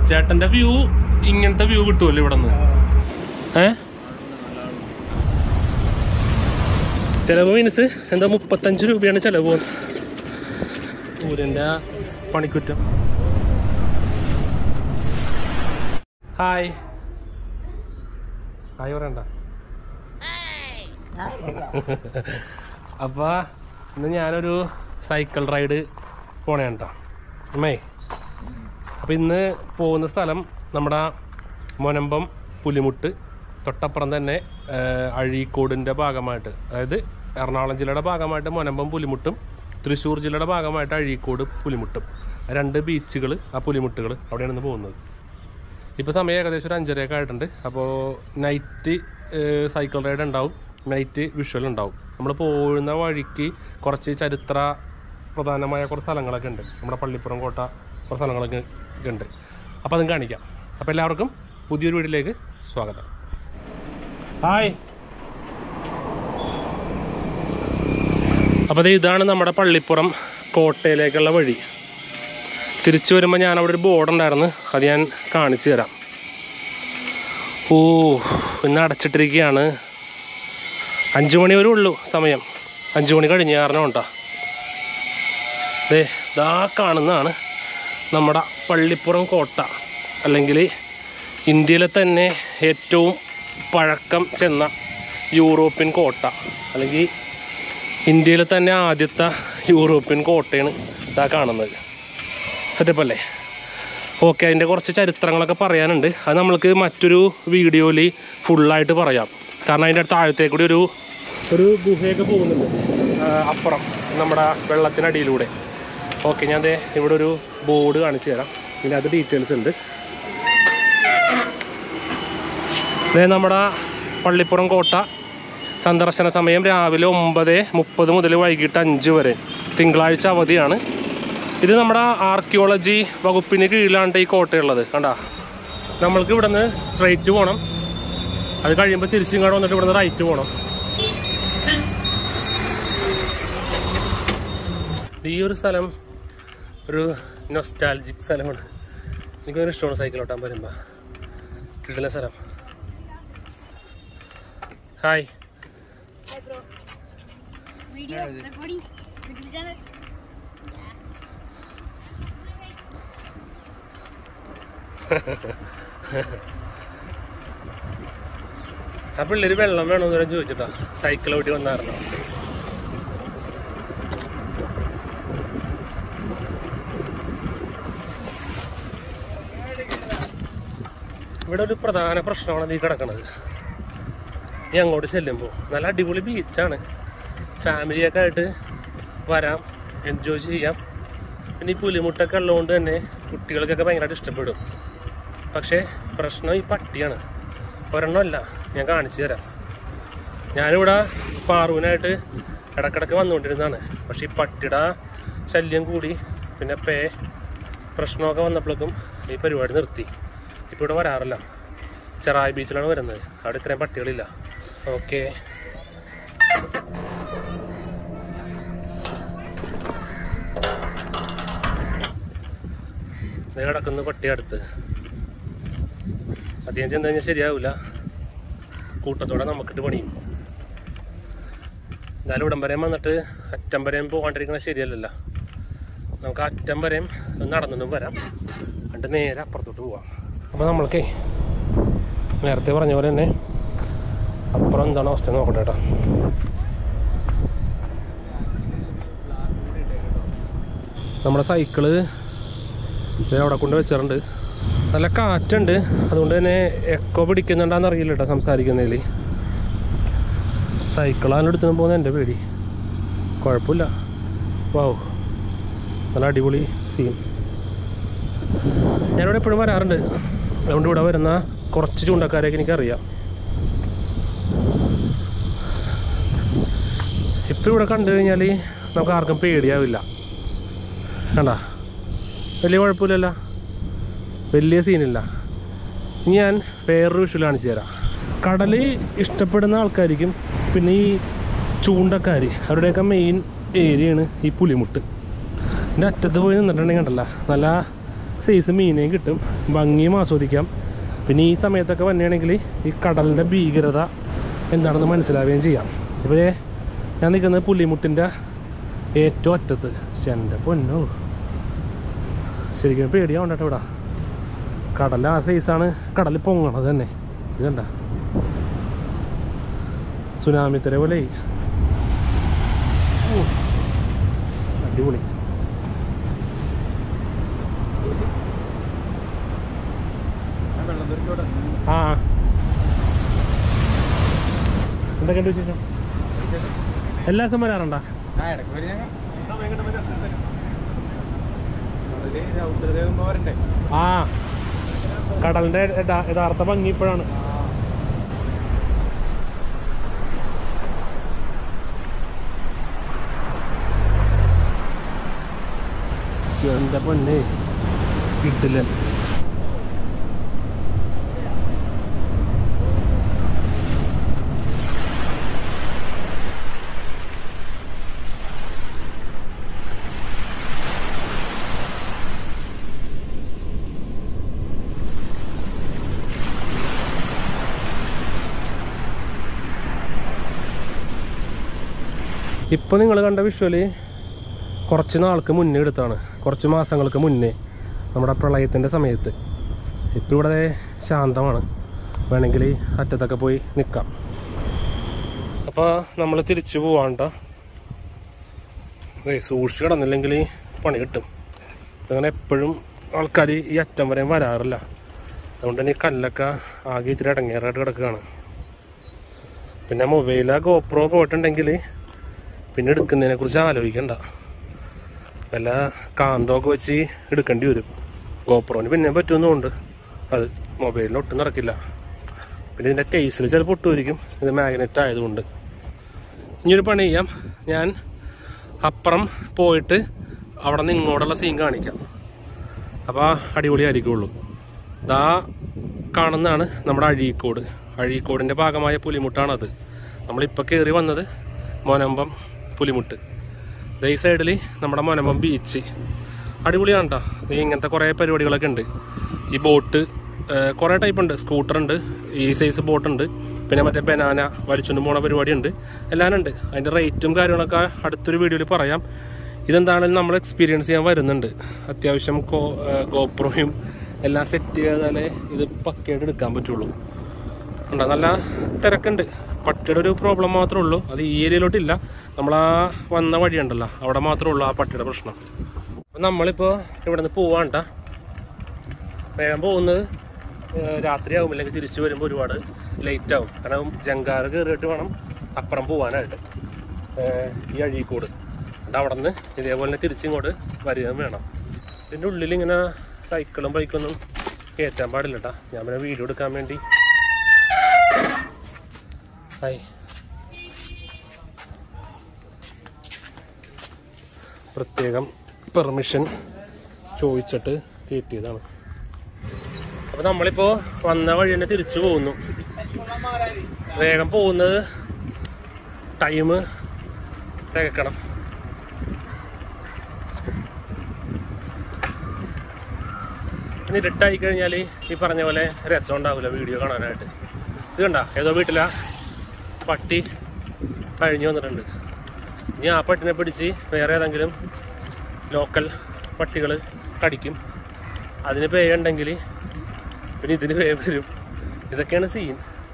ചേട്ടന്റെ വ്യൂ ഇങ്ങനത്തെ വ്യൂ കിട്ടുമല്ലോ ഇവിടെ നിന്ന് ഏ ചെലവ് മീൻസ് എന്താ മുപ്പത്തഞ്ച് രൂപയാണ് ചെലവ് ഊരിന്റെ പണിക്കുറ്റം ഹായ് ഹായ് പറയണ്ട അപ്പൊ ഇന്ന് ഞാനൊരു സൈക്കിൾ റൈഡ് പോണേണ്ട അമ്മേ അപ്പം ഇന്ന് പോകുന്ന സ്ഥലം നമ്മുടെ മൊനമ്പം പുലിമുട്ട് തൊട്ടപ്പുറം തന്നെ ആ, അഴീക്കോടിൻ്റെ ഭാഗമായിട്ട് അതായത് എറണാകുളം ജില്ലയുടെ ഭാഗമായിട്ട് മൊനമ്പം പുലിമുട്ടും തൃശ്ശൂർ ജില്ലയുടെ ഭാഗമായിട്ട് അഴീക്കോട് പുലിമുട്ടും രണ്ട് ബീച്ചുകൾ ആ പുലിമുട്ടുകൾ അവിടെയാണ് ഇന്ന് പോകുന്നത് ഇപ്പോൾ സമയം ഏകദേശം ഒരു അഞ്ചരയൊക്കെ ആയിട്ടുണ്ട് അപ്പോൾ നൈറ്റ് സൈക്കിൾ റൈഡ് ഉണ്ടാവും നൈറ്റ് വിഷ്വൽ ഉണ്ടാവും നമ്മൾ പോകുന്ന വഴിക്ക് കുറച്ച് ചരിത്ര പ്രധാനമായ കുറച്ച് സ്ഥലങ്ങളൊക്കെ ഉണ്ട് നമ്മുടെ പള്ളിപ്പുറം കോട്ട കുറച്ച് സ്ഥലങ്ങളൊക്കെ ഉണ്ട് അപ്പോൾ അതും കാണിക്കാം അപ്പോൾ എല്ലാവർക്കും പുതിയൊരു വീഡിയോയിലേക്ക് സ്വാഗതം ഹായ് അപ്പോൾ ദേ ഇതാണ് നമ്മുടെ പള്ളിപ്പുറം കോട്ടയിലേക്കുള്ള വഴി തിരിച്ചു വരുമ്പോൾ ഞാൻ അവിടെ ഒരു ബോർഡ് ഉണ്ടായിരുന്നു അത് ഞാൻ കാണിച്ചു തരാം ഓ ഇന്ന് അടച്ചിട്ടിരിക്കുകയാണ് അഞ്ചു മണി വരെ ഉള്ളൂ സമയം അഞ്ചു മണി കഴിഞ്ഞ് കാരണം ഉണ്ടോ ദേ ദാ കാണുന്നതാണ് നമ്മുടെ പള്ളിപ്പുറം കോട്ട അല്ലെങ്കിൽ ഇന്ത്യയിലെ തന്നെ ഏറ്റവും പഴക്കം ചെന്ന യൂറോപ്യൻ കോട്ട അല്ലെങ്കിൽ ഇന്ത്യയിലെ തന്നെ ആദ്യത്തെ യൂറോപ്യൻ കോട്ടയാണ് ഇതാ കാണുന്നത് സെറ്റപ്പ് അല്ലേ ഓക്കെ അതിൻ്റെ കുറച്ച് ചരിത്രങ്ങളൊക്കെ പറയാനുണ്ട് അത് നമ്മൾക്ക് മറ്റൊരു വീഡിയോയിൽ ഫുള്ളായിട്ട് പറയാം കാരണം അതിൻ്റെ അടുത്ത് താഴത്തേക്ക് കൂടി ഒരു ഒരു ഗുഹയൊക്കെ പോകുന്നുണ്ട് ആ, അപ്പുറം നമ്മുടെ വെള്ളത്തിനടിയിലൂടെ ഓക്കെ ഞാൻ ദേ ഇവിടെ ഒരു ബോർഡ് കാണിച്ചു തരാം ഇതിനകത്ത് ഡീറ്റെയിൽസ് ഉണ്ട് ദേ നമ്മുടെ പള്ളിപ്പുറം കോട്ട സന്ദർശന സമയം രാവിലെ ഒമ്പത് മുപ്പത് മുതൽ വൈകിട്ട് അഞ്ച് വരെ തിങ്കളാഴ്ച അവധിയാണ് ഇത് നമ്മുടെ ആർക്കിയോളജി വകുപ്പിന് കീഴിലാണ് ഈ കോട്ടയുള്ളത് കണ്ടാ നമ്മൾക്ക് ഇവിടെ നിന്ന് സ്ട്രൈറ്റ് പോകണം അത് കഴിയുമ്പോൾ തിരിച്ചിങ്ങോട്ട് വന്നിട്ട് ഇവിടെ നിന്ന് റൈറ്റ് പോകണം ഈ ഒരു സ്ഥലം ഒരു നൊസ്റ്റാലജിക് സ്ഥലമാണ് എനിക്കൊരു ഇഷ്ടമാണ് സൈക്കിൾ ഓട്ടാൻ വരുമ്പോൾ കിട്ടുന്ന സ്ഥലം hi Hi bro. Video recording. YouTube channel. ആ പിള്ളേര് വെള്ളം വേണമെന്ന് വരെ ചോദിച്ചിട്ടാ സൈക്കിൾ ഓട്ടി വന്നായിരുന്നു ഇവിടെ ഒരു പ്രധാന പ്രശ്നമാണ് ഈ കിടക്കണത് ഈ അങ്ങോട്ട് ചെല്ലുമ്പോൾ നല്ല അടിപൊളി ബീച്ചാണ് ഫാമിലിയൊക്കെ ആയിട്ട് വരാം എൻജോയ് ചെയ്യാം പിന്നെ ഈ പുലിമുട്ടൊക്കെ ഉള്ളതുകൊണ്ട് തന്നെ കുട്ടികൾക്കൊക്കെ ഭയങ്കരമായിട്ട് ഇഷ്ടപ്പെടും പക്ഷേ പ്രശ്നം ഈ പട്ടിയാണ് ഒരെണ്ണമല്ല ഞാൻ കാണിച്ചു തരാം ഞാനിവിടെ പാറുവിനായിട്ട് ഇടക്കിടക്ക് വന്നുകൊണ്ടിരുന്നതാണ് പക്ഷേ ഈ പട്ടിയുടെ ശല്യം കൂടി പിന്നെ പേ പ്രശ്നമൊക്കെ വന്നപ്പോഴേക്കും ഈ പരിപാടി നിർത്തി ഇപ്പോൾ ഇവിടെ വരാറില്ല ചെറായി ബീച്ചിലാണ് വരുന്നത് അവിടെ ഇത്രയും പട്ടികളില്ല ഓക്കെ കിടക്കുന്ന പട്ടി അടുത്ത് അധികം ചെന്ന് കഴിഞ്ഞാൽ ശരിയാവില്ല കൂട്ടത്തോടെ നമുക്കിട്ട് പണിയും എന്തായാലും ഇവിടം വരെയും വന്നിട്ട് അറ്റം വരെയും പോകാണ്ടിരിക്കണത് ശരിയല്ലല്ലോ നമുക്ക് അറ്റം വരെയും നടന്നൊന്നും വരാം എന്നിട്ട് നേരെ അപ്പുറത്തോട്ട് പോവാം അപ്പോൾ നമ്മൾക്കേ നേരത്തെ പറഞ്ഞ പോലെ തന്നെ അപ്പുറം എന്താണ് അവസ്ഥ എന്ന് നോക്കട്ടെ കേട്ടോ നമ്മുടെ സൈക്കിള് ഇത് അവിടെ കൊണ്ട് വെച്ചിട്ടുണ്ട് നല്ല കാറ്റുണ്ട് അതുകൊണ്ട് തന്നെ എക്കോ പിടിക്കുന്നുണ്ടാന്ന് അറിയില്ല കേട്ടോ സംസാരിക്കുന്നതിൽ സൈക്കിളാണ് എടുത്തു പോകുന്നത് എൻ്റെ പേടി കുഴപ്പമില്ല വാവ് നല്ല അടിപൊളി സീൻ ഞാനിവിടെ എപ്പോഴും വരാറുണ്ട് അതുകൊണ്ട് ഇവിടെ വരുന്ന കുറച്ച് ചൂണ്ടക്കാരെയൊക്കെ എനിക്കറിയാം ഇപ്പം ഇവിടെ കണ്ടു കഴിഞ്ഞാൽ നമുക്ക് ആർക്കും പേടിയാവില്ല കണ്ട വലിയ കുഴപ്പമില്ലല്ലോ വലിയ സീനില്ല ഇനി ഞാൻ വേറൊരു വിഷ്വൽ കാണിച്ചു തരാം കടൽ ഇഷ്ടപ്പെടുന്ന ആൾക്കാർക്കും പിന്നെ ഈ ചൂണ്ടക്കാർ അവരുടെയൊക്കെ മെയിൻ ഏരിയയാണ് ഈ പുലിമുട്ട് ഇതിൻ്റെ അറ്റത്ത് പോയി നിന്നിട്ടുണ്ടെങ്കിൽ കണ്ടല്ല നല്ല സൈസ് മീനെയും കിട്ടും ഭംഗിയും ആസ്വദിക്കാം പിന്നെ ഈ സമയത്തൊക്കെ വന്നെയാണെങ്കിൽ ഈ കടലിൻ്റെ ഭീകരത എന്താണെന്ന് മനസ്സിലാവുകയും ചെയ്യാം ഇപ്പോൾ ദേ ഞാൻ നിൽക്കുന്നത് പുള്ളിമുട്ടിൻ്റെ ഏറ്റവും അറ്റത്ത് ശ്ശെ, എൻ്റെ പൊന്നോ ശരിക്കും പേടിയാവണ്ട കേട്ടോ ഇവിടെ കടൽ ആ സൈസാണ് കടൽ പൊങ്ങണത് തന്നെ ഇതണ്ട സുനാമി തിര പോലെ ഓ, അടിപൊളി ആ എന്തൊക്കെയുണ്ട് വിശേഷം എല്ലാ ദിവസം വരാറുണ്ടോ ആ കടലിന്റെ യഥാ- യഥാർത്ഥ ഭംഗി ഇപ്പോഴാണ് എന്താ പൊന്നെ കിട്ടില്ല ഇപ്പോൾ നിങ്ങൾ കണ്ട വിഷ്വല് കുറച്ച് നാൾക്ക് മുന്നേ എടുത്താണ് കുറച്ച് മാസങ്ങൾക്ക് മുന്നേ നമ്മുടെ പ്രളയത്തിൻ്റെ സമയത്ത് ഇപ്പോൾ ഇവിടെ ദേ ശാന്തമാണ് വേണമെങ്കിൽ അറ്റത്തൊക്കെ പോയി നിൽക്കാം അപ്പോൾ നമ്മൾ തിരിച്ചു പോവാണ്ട സൂക്ഷിച്ച് കിടന്നില്ലെങ്കിൽ പണി കിട്ടും അങ്ങനെ എപ്പോഴും ആൾക്കാർ ഈ അറ്റം വരെയും വരാറില്ല അതുകൊണ്ട് തന്നെ ഈ കല്ലൊക്കെ ആകെ ഇച്ചിരി ഇടങ്ങേറായിട്ട് കിടക്കുകയാണ് പിന്നെ മൊബൈലാ ഗോപ്രോ പോയിട്ടുണ്ടെങ്കിൽ പിന്നെ എടുക്കുന്നതിനെ കുറിച്ച് ആലോചിക്കണ്ട വല്ല കാന്തമൊക്കെ വെച്ച് എടുക്കേണ്ടി വരും ഗോപ്രോന് പിന്നെ പറ്റുമെന്നുണ്ട് അത് മൊബൈലിന് ഒട്ടും നടക്കില്ല പിന്നെ ഇതിൻ്റെ കേസിൽ ചിലപ്പോൾ ഒട്ടുമായിരിക്കും ഇത് മാഗ്നറ്റ് ആയതുകൊണ്ട് ഇനിയൊരു പണി ചെയ്യാം ഞാൻ അപ്പുറം പോയിട്ട് അവിടെ നിന്ന് ഇങ്ങോട്ടുള്ള സീൻ കാണിക്കാം അപ്പോൾ അടിപൊളിയായിരിക്കുള്ളൂ ഇതാ കാണുന്നതാണ് നമ്മുടെ അഴീക്കോട് അഴീക്കോടിൻ്റെ ഭാഗമായ പുലിമുട്ടാണത് നമ്മളിപ്പോൾ കയറി വന്നത് മൊനമ്പം പുലിമുട്ട് ദേ ഈ സൈഡിൽ നമ്മുടെ മൊനമ്പം ബീച്ച് അടിപൊളിയാണ് കേട്ടോ ഇങ്ങനത്തെ കുറേ പരിപാടികളൊക്കെ ഉണ്ട് ഈ ബോട്ട് കുറേ ടൈപ്പ് ഉണ്ട് സ്കൂട്ടർ ഉണ്ട് ഈ സൈസ് ബോട്ട് ഉണ്ട് പിന്നെ മറ്റേ ബനാന വലിച്ചുകൊണ്ട് പോണ പരിപാടി ഉണ്ട് എല്ലാം ഉണ്ട് അതിൻ്റെ റേറ്റും കാര്യങ്ങളൊക്കെ അടുത്തൊരു വീഡിയോയിൽ പറയാം ഇതെന്താണെങ്കിലും നമ്മൾ എക്സ്പീരിയൻസ് ചെയ്യാൻ വരുന്നുണ്ട് അത്യാവശ്യം കോ ഗോപ്രോയും എല്ലാം സെറ്റ് ചെയ്താലേ ഇത് പക്കയായിട്ട് എടുക്കാൻ പറ്റുള്ളൂ ഉണ്ടോ നല്ല തിരക്കുണ്ട് പട്ടിയുടെ ഒരു പ്രോബ്ലം മാത്രമേ ഉള്ളൂ അത് ഈ ഏരിയയിലോട്ടില്ല നമ്മൾ ആ വന്ന വഴിയുണ്ടല്ലോ അവിടെ മാത്രമേ ഉള്ളൂ ആ പട്ടിയുടെ പ്രശ്നം അപ്പം നമ്മളിപ്പോൾ ഇവിടെ നിന്ന് പോവാണ്ട വേഗം പോകുന്നത് ഏഹ്, രാത്രിയാവും അല്ലെങ്കിൽ തിരിച്ചു വരുമ്പോൾ ഒരുപാട് ലേറ്റ് ആവും കാരണം ജങ്കാറ് കയറിയിട്ട് വേണം അപ്പുറം പോകാനായിട്ട് ഏഹ്, ഈ അഴീക്കോട് എന്നിട്ട് അവിടെ നിന്ന് ഇതേപോലെ തന്നെ തിരിച്ചിങ്ങോട്ട് വരികയും വേണം ഇതിൻ്റെ ഉള്ളിൽ ഇങ്ങനെ സൈക്കിളും ബൈക്കൊന്നും കയറ്റാൻ പാടില്ല കേട്ടോ ഞാൻ പിന്നെ വീഡിയോ എടുക്കാൻ വേണ്ടി ഹായ് പ്രത്യേകം പെർമിഷൻ ചോദിച്ചിട്ട് കയറ്റിയതാണ് അപ്പോൾ നമ്മളിപ്പോൾ വന്ന വഴി തന്നെ തിരിച്ചു പോകുന്നു വേഗം പോകുന്നത് ടൈം തികക്കണം ഇനി ഇരുട്ടായി കഴിഞ്ഞാൽ ഈ പറഞ്ഞ പോലെ രസം ഉണ്ടാവില്ല വീഡിയോ കാണാനായിട്ട് ഇത് കണ്ട ഏതോ വീട്ടിലാ പട്ടി കഴിഞ്ഞു വന്നിട്ടുണ്ട് ഇനി ആ പട്ടിനെ പിടിച്ച് വേറെ ഏതെങ്കിലും ലോക്കൽ പട്ടികൾ കടിക്കും അതിന് പേ ഉണ്ടെങ്കിൽ പിന്നെ ഇതിന് പേ വരും ഇതൊക്കെയാണ് സീൻ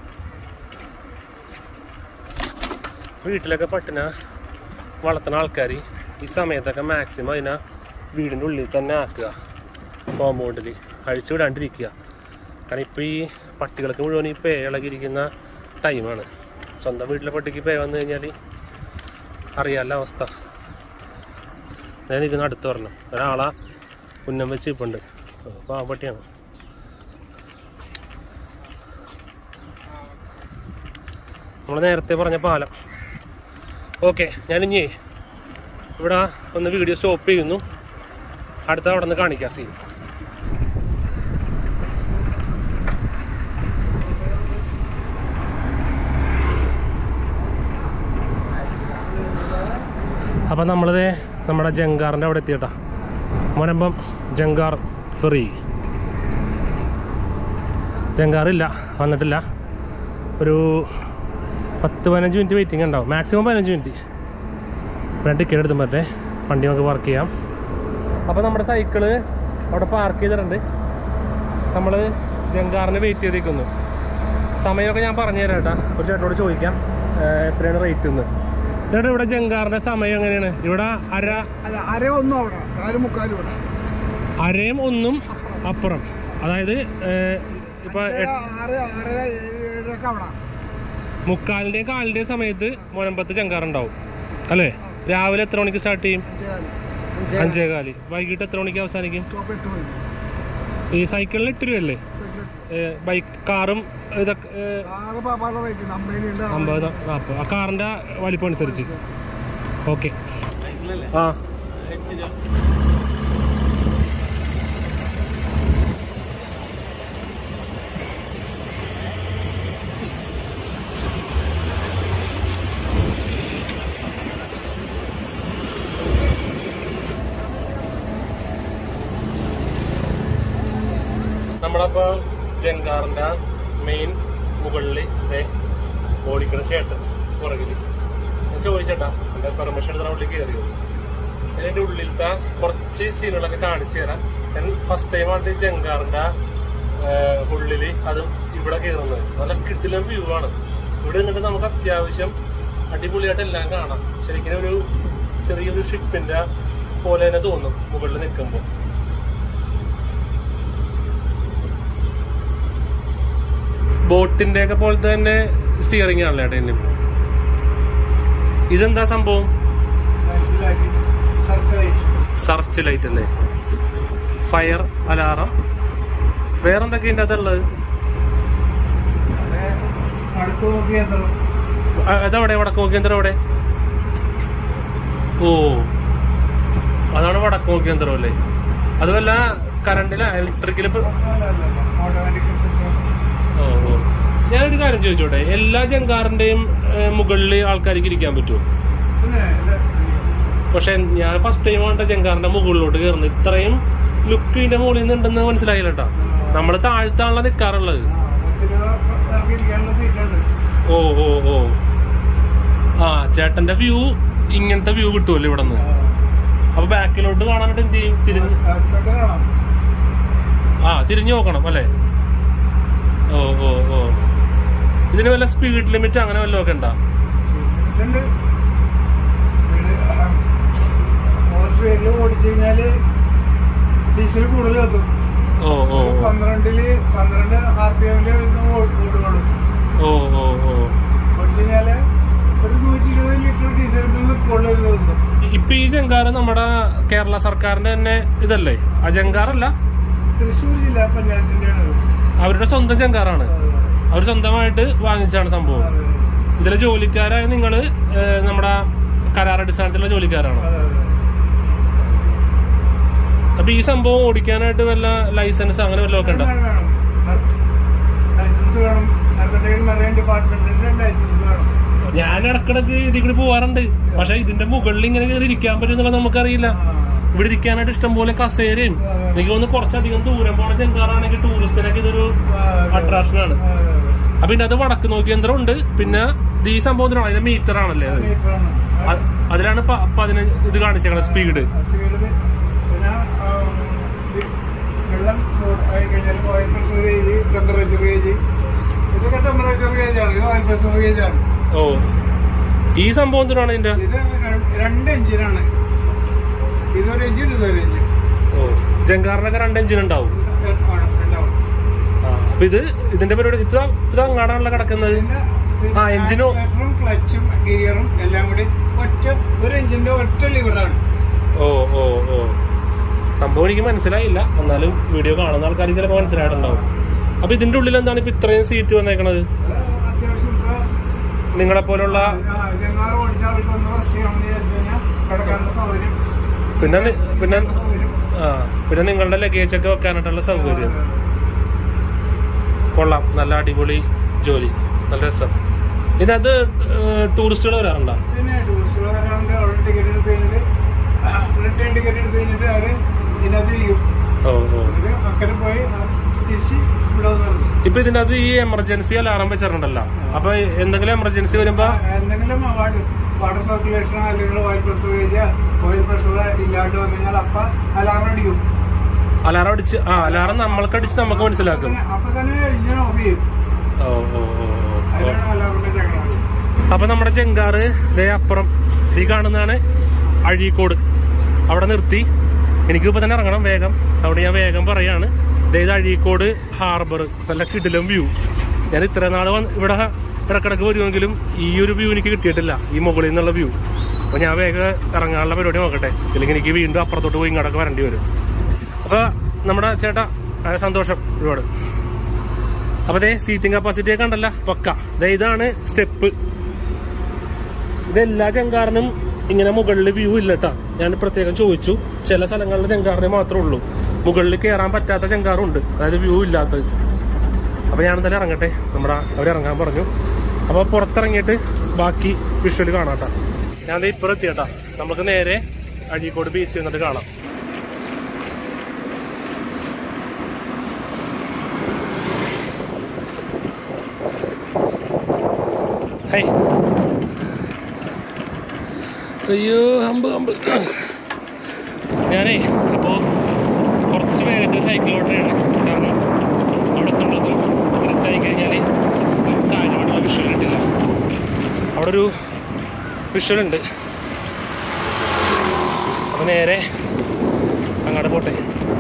വീട്ടിലൊക്കെ പട്ടിനെ വളർത്തുന്ന ആൾക്കാർ ഈ സമയത്തൊക്കെ മാക്സിമം അതിനെ വീടിൻ്റെ ഉള്ളിൽ തന്നെ ആക്കുക കോമ്പൗണ്ടിൽ അഴിച്ചു വിടാണ്ടിരിക്കുക കാരണം ഇപ്പോൾ ഈ പട്ടികൾക്ക് മുഴുവൻ ഈ പേ ഇളകിയിരിക്കുന്ന ടൈമാണ് സ്വന്തം വീട്ടിലെ പട്ടിക്ക് പേ വന്നു കഴിഞ്ഞാൽ അറിയാല്ല അവസ്ഥ ഞാൻ നിൽക്കുന്ന അടുത്ത് പറഞ്ഞു ഒരാളാ ഉന്നം വെച്ച് ഇപ്പുണ്ട് പാവപ്പട്ടിയാണ് നമ്മൾ നേരത്തെ പറഞ്ഞ പാലം ഓക്കെ ഞാനിഞ്ഞേ ഇവിടെ ഒന്ന് വീഡിയോ സ്റ്റോപ്പ് ചെയ്യുന്നു അടുത്ത അവിടെ നിന്ന് കാണിക്കാം സീൻ അപ്പം നമ്മളിത് നമ്മുടെ ജങ്കാറിൻ്റെ അവിടെ എത്തിയട്ടാ മുനമ്പം ജങ്കാർ ഫ്രീ ജങ്കാറില്ല വന്നിട്ടില്ല ഒരു പത്ത് പതിനഞ്ച് മിനിറ്റ് വെയിറ്റിംഗ് ഉണ്ടാവും മാക്സിമം പതിനഞ്ച് മിനിറ്റ് പിന്നെ ടിക്കറ്റ് എടുത്തും പറ്റേ വണ്ടി നമുക്ക് വർക്ക് ചെയ്യാം അപ്പോൾ നമ്മുടെ സൈക്കിള് അവിടെ പാർക്ക് ചെയ്തിട്ടുണ്ട് നമ്മൾ ജങ്കാറിന് വെയിറ്റ് ചെയ്തിരിക്കുന്നു സമയമൊക്കെ ഞാൻ പറഞ്ഞു തരാം കേട്ടാ ഒരു ചേട്ടനോട് ചോദിക്കാം ഏഹ് എത്രയാണ് റേറ്റ് എന്ന് ചേട്ടാ ഇവിടെ ജങ്കാറിൻ്റെ സമയം എങ്ങനെയാണ് ഇവിടെ അര അല്ല അര ഒന്നും അവിടെ കാലും മുക്കാലും ഇവിടെ അരയും ഒന്നും അപ്പുറം അതായത് ഏഹ് ഇപ്പൊ എട്ട് ആറ് ആറര ഏഴ് ഏഴരൊക്കെ അവിടെ മുക്കാലിൻ്റെയും കാലിൻ്റെയും സമയത്ത് മുനമ്പത്ത് ജങ്കാറുണ്ടാവും അല്ലേ രാവിലെ എത്ര മണിക്ക് സ്റ്റാർട്ട് ചെയ്യും അഞ്ചേകാല് വൈകിട്ട് എത്ര മണിക്ക് അവസാനിക്കും സ്റ്റോപ്പ് എട്ട് മണി ഈ സൈക്കിളിന് എട്ട് രൂപയല്ലേ ബൈക്ക് കാറും ഇതൊക്കെ ഏഹ്, ആറ് പാപ്പാടെ റേറ്റ് അമ്പതിനുണ്ട് അമ്പത് നാൽപ്പത് ആ കാറിൻ്റെ വലിപ്പം അനുസരിച്ച് ഓക്കെ ആ നമ്മളപ്പോ ജങ്കാറിന്റെ മെയിൻ മുകളിൽ ഓടിക്കണ ചേട്ടൻ പുറകില് ഞാൻ ചോദിച്ചേട്ടാ എന്റെ പെർമിഷൻ എടുത്ത ഉള്ളിൽ കയറിയോ അതിന്റെ ഉള്ളിലത്തെ കുറച്ച് സീനുകളൊക്കെ കാണിച്ചു തരാം ഞാൻ ഫസ്റ്റ് ടൈം ആണ് ഈ ജങ്കാറിന്റെ ആഹ്, ഉള്ളില് അതും ഇവിടെ കയറുന്നത് നല്ല കിടിലം വ്യൂ ആണ് ഇവിടെ നിന്നിട്ട് നമുക്ക് അത്യാവശ്യം അടിപൊളിയായിട്ട് എല്ലാം കാണാം ശരിക്കും ഒരു ചെറിയൊരു ഷിപ്പിന്റെ പോലെ തന്നെ തോന്നും മുകളിൽ നിൽക്കുമ്പോൾ ബോട്ടിന്റെ ഒക്കെ പോലത്തെ തന്നെ സ്റ്റിയറിംഗ് ആണല്ലേ ഏട്ടാ ഇതിന് ഇതെന്താ സംഭവം സർച്ച് ലൈറ്റ് അല്ലേ ഫയർ അലാറം വേറെന്തൊക്കെ ഇതിന്റെ അകത്തുള്ളത് അടുത്ത് നോക്കി യന്ത്രം അ- അതെവിടെ വടക്ക് നോക്കി യന്ത്രം എവിടെ ഓ അതാണ് വടക്ക് നോക്കി യന്ത്രം അല്ലേ അത് വല്ല കറണ്ടില ഇലക്ട്രിക്കൽ ഓട്ടോമാറ്റിക് സിസ്റ്റം ഓ ഓ ഞാനൊരു കാര്യം ചോദിച്ചോട്ടെ എല്ലാ ജങ്കാറിന്റെയും മുകളിൽ ആൾക്കാർക്ക് ഇരിക്കാൻ പറ്റുമോ പിന്നെ ഇല്ല, പക്ഷെ ഞാൻ ഫസ്റ്റ് ടൈം ആണ് ജങ്കാറിന്റെ മുകളിലോട്ട് കയറുന്നത് ഇത്രയും ലുക്ക് ഇതിന്റെ മുകളിൽ നിന്ന് ഉണ്ടെന്ന് മനസ്സിലായില്ല കേട്ടോ നമ്മള് താഴ്ത്താണല്ലോ നിൽക്കാറുള്ളത് ആ, പത്തിരുപത് പേർക്ക് ഇരിക്കാനുള്ള സീറ്റുണ്ട് ഓ ഓ ഓ ആ ചേട്ടന്റെ വ്യൂ ഇങ്ങനത്തെ വ്യൂ കിട്ടുമല്ലോ ഇവിടെ നിന്ന് അപ്പൊ ബാക്കിലോട്ട് കാണാനായിട്ട് എന്ത് ചെയ്യും തിരിഞ്ഞ് അടുത്തൊക്കെ കാണാം ആ തിരിഞ്ഞു നോക്കണം അല്ലേ ഓ ഓ ഓ ഇതിന് വല്ല സ്പീഡ് ലിമിറ്റ് അങ്ങനെ വല്ലതും ഒക്കെ ഉണ്ടോ സ്പീഡ് സ്പീഡ് ഓവർ സ്പീഡിൽ ഓടിച്ചു കഴിഞ്ഞാല് ഡീസൽ കൂടുതൽ എത്തും ഓ ഓ ഓ പന്ത്രണ്ടില് പന്ത്രണ്ട് ആർ പി എമ്മില് ഓടുകളും ഓ ഓ ഓ ഓടിച്ചു കഴിഞ്ഞാല് ഒരു നൂറ്റി ഇരുപത് ലിറ്റർ ഡീസൽ നിന്ന് കൊള്ളൊരു ദിവസം ഇപ്പൊ ഈ ജങ്കാറ് നമ്മുടെ കേരള സർക്കാരിന്റെ തന്നെ ഇതല്ലേ ആ ജങ്കാറല്ല തൃശ്ശൂർ ജില്ലാ പഞ്ചായത്തിന്റെ ആണ് ഇത്. അവരുടെ സ്വന്തം ജങ്കാറാണ് അതെ, അവർ സ്വന്തമായിട്ട് വാങ്ങിച്ചാണ് സംഭവം അതെ, ഇതിലെ ജോലിക്കാരായ നിങ്ങള് ഏഹ്, നമ്മുടെ കരാർ അടിസ്ഥാനത്തിലുള്ള ജോലിക്കാരാണ് അതെ, അതെ. അപ്പൊ ഈ സംഭവം ഓടിക്കാനായിട്ട് വല്ല ലൈസൻസ് അങ്ങനെ വല്ലതും ഒക്കെ ഉണ്ടോ വേണം, വേണം. ലൈസൻസ് വേണം നാർക്കോട്ടിക്കൽ മറൈൻ ഡിപ്പാർട്ട്മെന്റിന്റെ ലൈസൻസ് വേണം ഞാൻ ഇടക്കിടക്ക് ഇതിൽ കൂടി പോവാറുണ്ട് പക്ഷെ ഇതിന്റെ മുകളിൽ ഇങ്ങനെ കയറി ഇരിക്കാൻ പറ്റും എന്നുള്ളത് നമുക്കറിയില്ല ആ, ഇവിടെ ഇരിക്കാനായിട്ട് ഇഷ്ടംപോലെ കസേരയും എനിക്ക് തോന്നുന്നു കുറച്ചധികം ദൂരം പോണ ചെങ്കാറാണെങ്കിൽ ടൂറിസ്റ്റിനൊക്കെ ഇതൊരു ആ, അതെ. അട്രാക്ഷൻ ആണ് ആ, അതെ, അതെ. അപ്പൊ ഇതിനകത്ത് വടക്ക് നോക്കി യന്ത്രം ഉണ്ട് പിന്നെ ഇത് ഈ സംഭവത്തിനാണ് അതിന്റെ മീറ്റർ ആണല്ലേ അത് മീറ്റർ ആണ്. ആ, അ- അതിലാണ് പ- പതിനഞ്ച് ഇത് കാണിച്ചേക്കണ സ്പീഡ് ആ സ്പീഡില് പിന്നെ ആ, ഈ വെള്ളം ചൂട് ആയി കഴിഞ്ഞാൽ oil pressure gauge temperature gauge ഇതൊക്കെ ടെമ്പറേച്ചർ ഗേജ് ആണ് ഇത് ഓയിൽ പ്രഷർ ഗേജ് ആണ് ഓ ഈ സംഭവത്തിനാണ് ഇതിന്റെ ഇത് ര- രണ്ട് എഞ്ചിനാണ് ഇതൊരു എഞ്ചിൻ ഇതൊരു എഞ്ചിൻ ഓ ജങ്കാറിനൊക്കെ രണ്ട് എഞ്ചിൻ ഉണ്ടാവും ഉണ്ടാവും ആ, അപ്പൊ ഇത് ഇതിന്റെ പരിപാടി ഇത് ഇത് അങ്ങാടാണല്ലോ കിടക്കുന്നത് പിന്നെ ആ, എഞ്ചിനോ- ആക്സിലേറ്ററും ക്ലച്ചും ഗിയറും എല്ലാം കൂടി ഒറ്റ ഒരു എഞ്ചിന്റെ ഒറ്റ ലിവറാണ് ഓ ഓ ഓ സംഭവം എനിക്ക് മനസ്സിലായില്ല എന്നാലും വീഡിയോ കാണുന്ന ആൾക്കാർക്ക് ചിലപ്പോൾ മനസ്സിലായിട്ടുണ്ടാവും അപ്പൊ ഇതിന്റെ ഉള്ളിൽ എന്താണ് ഇപ്പൊ ഇത്രയും സീറ്റ് വന്നേക്കണത് അത്യാവശ്യം ഇപ്പൊ നിങ്ങളെ പോലുള്ള ജങ്ങാറ് ഓടിച്ച ആൾക്ക് ഒന്ന് റെസ്റ്റ് ചെയ്യണമെന്ന് വിചാരിച്ചു കഴിഞ്ഞാൽ കിടക്കാനുള്ള സൗകര്യം പിന്നെ നി- പിന്നെ സൗകര്യം ആ പിന്നെ നിങ്ങളുടെ ലഗേജ് ഒക്കെ വെക്കാനായിട്ടുള്ള സൗകര്യം കൊള്ളാം നല്ല അടിപൊളി ജോലി നല്ല രസം ഇതിനകത്ത് ടൂറിസ്റ്റുകൾ വരാറുണ്ടോ പിന്നെ ടൂറിസ്റ്റുകൾ വരാണ്ട് അവിടെ ടിക്കറ്റ് എടുത്ത് കഴിഞ്ഞിട്ട് റിട്ടേൺ ടിക്കറ്റ് എടുത്ത് കഴിഞ്ഞിട്ട് അവര് ഇതിനകത്ത് ഇരിക്കും ഓ ഓ ഇതില് ഇപ്പൊ ഇതിന്റെ അകത്ത് ഈ എമർജൻസി അലാറം വെച്ചിട്ടുണ്ടല്ലോ അപ്പൊ എന്തെങ്കിലും എമർജൻസി വരുമ്പോ എന്തെങ്കിലും വാട്ടർ വാട്ടർ സർക്കുലേഷനോ അല്ലെങ്കിൽ oil pressure area oil pressure ഇല്ലാണ്ട് വന്നാൽ അപ്പ അലാറം അടിക്കും അലാറം അടിച്ച് ആ അലാറം നമ്മൾക്ക് അടിച്ച് നമുക്ക് മനസ്സിലാക്കും തന്നെ- അപ്പൊ തന്നെ ഇഞ്ചിൻ ഓഫ് ചെയ്യും ഓ ഓ ഓ, ഓ അതിനാണ് അലാറിന്റെ ചക്രം അപ്പൊ നമ്മുടെ ചെങ്കാറ് ദേ അപ്പുറം ഈ കാണുന്നതാണ് അഴീക്കോട് അവിടെ നിർത്തി എനിക്കിപ്പോ തന്നെ ഇറങ്ങണം വേഗം അവിടെ ഞാൻ വേഗം പറയാണ് ദേ ഇത് അഴീക്കോട് ഹാർബർ നല്ല കിടിലം വ്യൂ ഞാൻ ഇത്ര നാൾ ഇവിടെ ഇടക്കിടക്ക് വരുമെങ്കിലും ഈ ഒരു വ്യൂ എനിക്ക് കിട്ടിയിട്ടില്ല ഈ മുകളിൽ നിന്നുള്ള വ്യൂ അപ്പൊ ഞാൻ വേഗം ഇറങ്ങാനുള്ള പരിപാടി നോക്കട്ടെ ഇല്ലെങ്കിൽ എനിക്ക് വീണ്ടും അപ്പുറത്തോട്ട് പോയി ഇങ്ങോട്ടൊക്കെ വരേണ്ടി വരും അപ്പൊ നമ്മുടെ ചേട്ടാ ആ, സന്തോഷം ഒരുപാട് അപ്പൊ ദേ സീറ്റിംഗ് കപ്പാസിറ്റി ഒക്കെ ഉണ്ടല്ലോ പക്ക ദേ ഇതാണ് സ്റ്റെപ്പ് ഇതെല്ലാ ചെങ്കാറിനും ഇങ്ങനെ മുകളിൽ വ്യൂ ഇല്ല കേട്ടാ ഞാൻ പ്രത്യേകം ചോദിച്ചു ചില സ്ഥലങ്ങളിൽ ചെങ്കാറിന് മാത്രമേ ഉള്ളൂ മുകളിൽ കയറാൻ പറ്റാത്ത ചെങ്കാറുണ്ട് അതായത് വ്യൂ ഇല്ലാത്തത് അപ്പൊ ഞാൻ എന്തായാലും ഇറങ്ങട്ടെ നമ്മുടെ അവരിറങ്ങാൻ പറഞ്ഞു അപ്പൊ പുറത്തിറങ്ങിയിട്ട് ബാക്കി വിഷ്വൽ കാണാട്ടാ ഞാൻ ദേ ഇപ്പുറം എത്തിയട്ടാ നമുക്ക് നേരെ അഴീക്കോട് ബീച്ച് എന്നിട്ട് കാണാം ഹൈ അയ്യോ ഹമ്പ് ഹമ്പ് ഞാനേ അപ്പോൾ കുറച്ച് വേഗത്തിൽ സൈക്കിൾ ഓർഡറാണ് കാരണം അവിടെ എത്തുമ്പോഴേക്കും ഇരുട്ടായി കഴിഞ്ഞാൽ കാര്യമായിട്ടുള്ള വിഷ്വൽ കിട്ടില്ല അവിടെ ഒരു വിഷ്വൽ ഉണ്ട് അപ്പോൾ നേരെ അങ്ങോട്ട് പോട്ടെ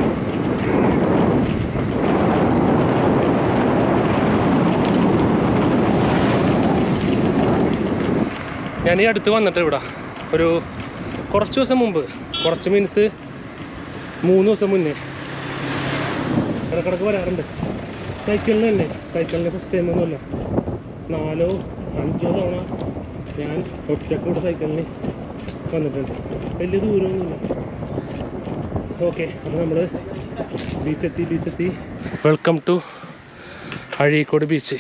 ഞാൻ ഈ അടുത്ത് വന്നിട്ട് ഇവിടെ ഒരു കുറച്ച് ദിവസം മുമ്പ് കുറച്ച് മീൻസ് മൂന്ന് ദിവസം മുന്നേ ഇടക്കിടക്ക് വരാറുണ്ട് സൈക്കിളിന് തന്നെ സൈക്കിളിന് ഫസ്റ്റ് ടൈം ഒന്നുമല്ല നാലോ അഞ്ചോ തവണ ഞാൻ ഒറ്റക്ക് ഇവിടെ സൈക്കിളിന് വന്നിട്ടുണ്ട് വലിയ ദൂരമൊന്നുമില്ല ഓക്കെ അപ്പോൾ നമ്മൾ ബീച്ചെത്തി ബീച്ചെത്തി വെൽക്കം ടു അഴീക്കോട് ബീച്ച്